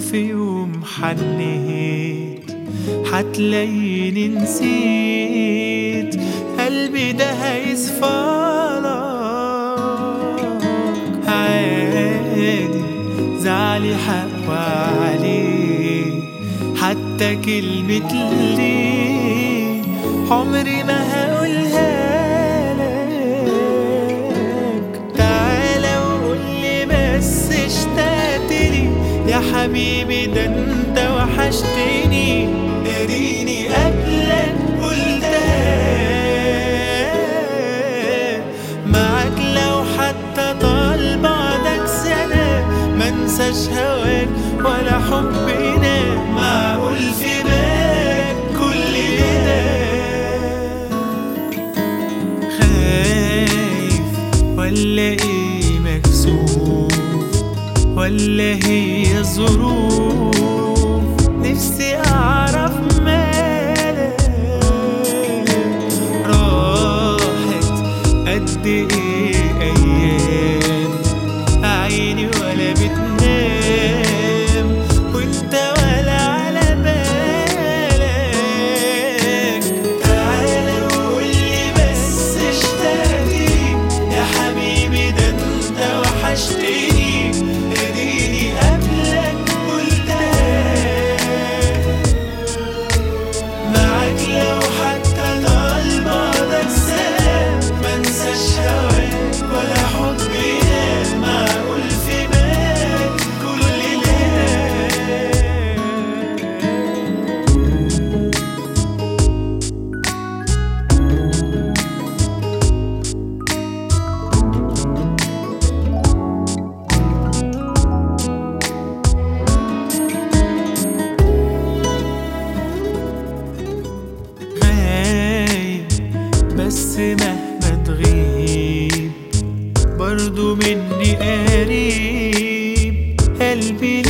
في يوم حنيت حتلاقيني نسيت قلبي ده هيصفالك عادي زعلي حق عليه حتى كلمة ليه عمري ما هقولها لك تعالى وقولي بس اشتقت لي يا حبيبي ده انت وحشتني اريني قبلك قلتها معاك لو حتى طال بعدك سنة منساش هواك ولا حبنا معقول في بالك كل ده خايف ولا ايه مكسوف ولا هي الظروف نفسي اعرف مالك راحت قد ايه ايام عيني ولا بتنام وانت ولا على بالك تعالى وقولي بس اشتقت يا حبيبي ده انت وحشتني اديني قبلك قلتها معاك لو حتى طال بعدك سلام منساش هواك ولا حبنا معقول في بالك كل ده غايب بس مهما تغيب برضو مني قريب قلبي